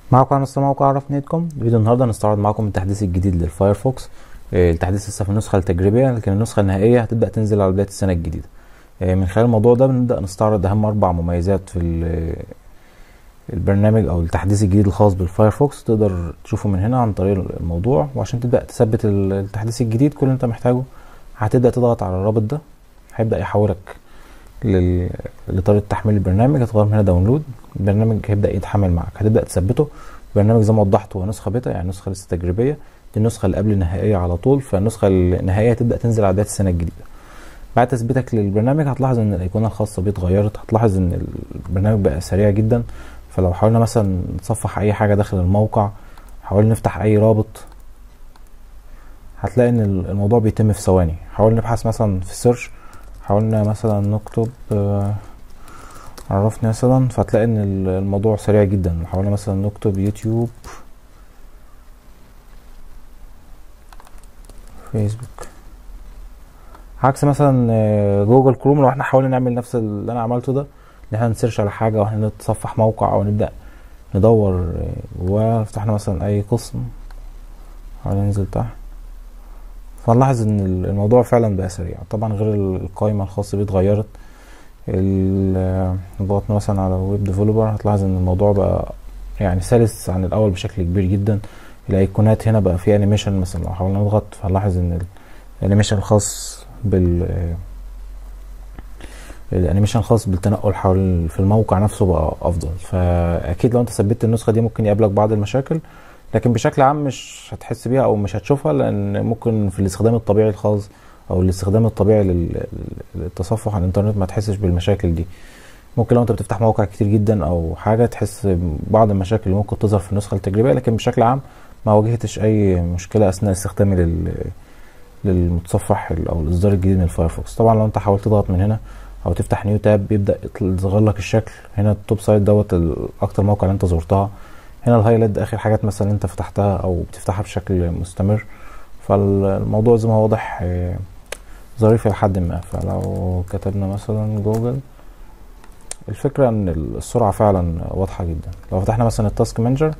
معكم على مستوى موقع عرف نت.كوم فيديو النهارده هنستعرض معاكم التحديث الجديد للفايرفوكس آه، التحديث لسه في النسخه التجريبيه لكن النسخه النهائيه هتبدا تنزل على بدايه السنه الجديده آه، من خلال الموضوع ده بنبدا نستعرض اهم اربع مميزات في ال- البرنامج او التحديث الجديد الخاص بالفايرفوكس تقدر تشوفه من هنا عن طريق الموضوع وعشان تبدا تثبت ال- التحديث الجديد كل اللي انت محتاجه هتبدا تضغط على الرابط ده هيبدا يحولك لل... لطريقه تحميل البرنامج هتغير من هنا داونلود البرنامج هيبدا يتحمل معاك هتبدا تثبته البرنامج زي ما وضحت هو نسخه بيتا يعني نسخه لسه تجريبيه دي النسخه اللي قبل النهائيه على طول فالنسخه النهائيه هتبدا تنزل على بدايه السنه الجديده بعد تثبيتك للبرنامج هتلاحظ ان الايقونه الخاصه بيه اتغيرت هتلاحظ ان البرنامج بقى سريع جدا فلو حاولنا مثلا نتصفح اي حاجه داخل الموقع حاولنا نفتح اي رابط هتلاقي ان الموضوع بيتم في ثواني حاول نبحث مثلا في السيرش حاولنا مثلا نكتب آه، عرفني مثلا فتلاقي ان ال- الموضوع سريع جدا حاولنا مثلا نكتب يوتيوب فيسبوك عكس مثلا آه، جوجل كروم لو احنا حاولنا نعمل نفس اللي انا عملته ده ان احنا نسيرش على حاجه واحنا نتصفح موقع او نبدا ندور آه، جواه فتحنا مثلا اي قسم حاولنا ننزل تحت فنلاحظ ان ال- الموضوع فعلا بقى سريع طبعا غير ال- القائمه الخاصه بيه اتغيرت ال- ضغطنا مثلا على ويب ديفلوبر هتلاحظ ان الموضوع بقى يعني سلس عن الاول بشكل كبير جدا الايقونات هنا بقى في انيميشن مثلا لو حاولنا نضغط هنلاحظ ان ال- الانيميشن الخاص بال الانيميشن الخاص بالتنقل حول في الموقع نفسه بقى افضل فاكيد لو انت ثبت النسخه دي ممكن يقابلك بعض المشاكل لكن بشكل عام مش هتحس بيها او مش هتشوفها لان ممكن في الاستخدام الطبيعي الخاص او الاستخدام الطبيعي لل- للتصفح على الانترنت ما تحسش بالمشاكل دي ممكن لو انت بتفتح مواقع كتير جدا او حاجه تحس بعض المشاكل اللي ممكن تظهر في النسخه التجريبيه لكن بشكل عام ما واجهتش اي مشكله اثناء استخدامي لل للمتصفح ال- او الاصدار الجديد من الفايرفوكس طبعا لو انت حاولت تضغط من هنا او تفتح نيو تاب بيبدا يطل- يظهر لك الشكل هنا التوب سايت دوت ال- اكتر موقع اللي انت زرتها هنا الهايلايت ده اخر حاجات مثلا انت فتحتها او بتفتحها بشكل مستمر فالموضوع زي ما هو واضح آه، ظريف الى حد ما فلو كتبنا مثلا جوجل الفكرة ان السرعة فعلا واضحة جدا لو فتحنا مثلا التاسك مانجر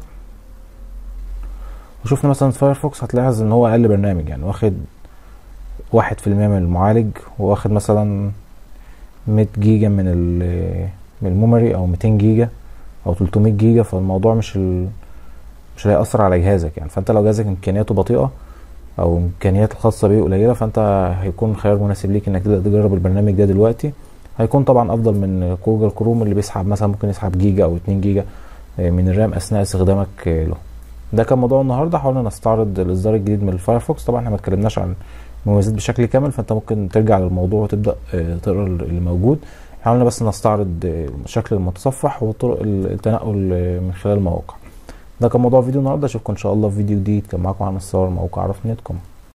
وشوفنا مثلا فايرفوكس هتلاحظ ان هو اقل برنامج يعني واخد واحد في المية من المعالج واخد مثلا مية جيجا من ال من الميموري او ميتين جيجا او تلتمية جيجا فالموضوع مش ال مش هيأثر على جهازك يعني فانت لو جهازك امكانياته بطيئة او امكانيات الخاصة بيه قليلة فانت هيكون خيار مناسب ليك انك تبدأ تجرب البرنامج ده دلوقتي هيكون طبعا افضل من جوجل كروم اللي بيسحب مثلا ممكن يسحب جيجا او 2 جيجا آه، من الرام اثناء استخدامك آه، له ده كان موضوع النهارده حاولنا نستعرض الاصدار الجديد من الفايرفوكس طبعا احنا ما اتكلمناش عن المميزات بشكل كامل فانت ممكن ترجع للموضوع وتبدا آه، تقرا اللي موجود حاولنا بس نستعرض آه، شكل المتصفح وطرق التنقل آه، من خلال المواقع ده كان موضوع فيديو النهارده اشوفكم ان شاء الله في فيديو جديد كان معاكم على مستوى الموقع عرف نت كوم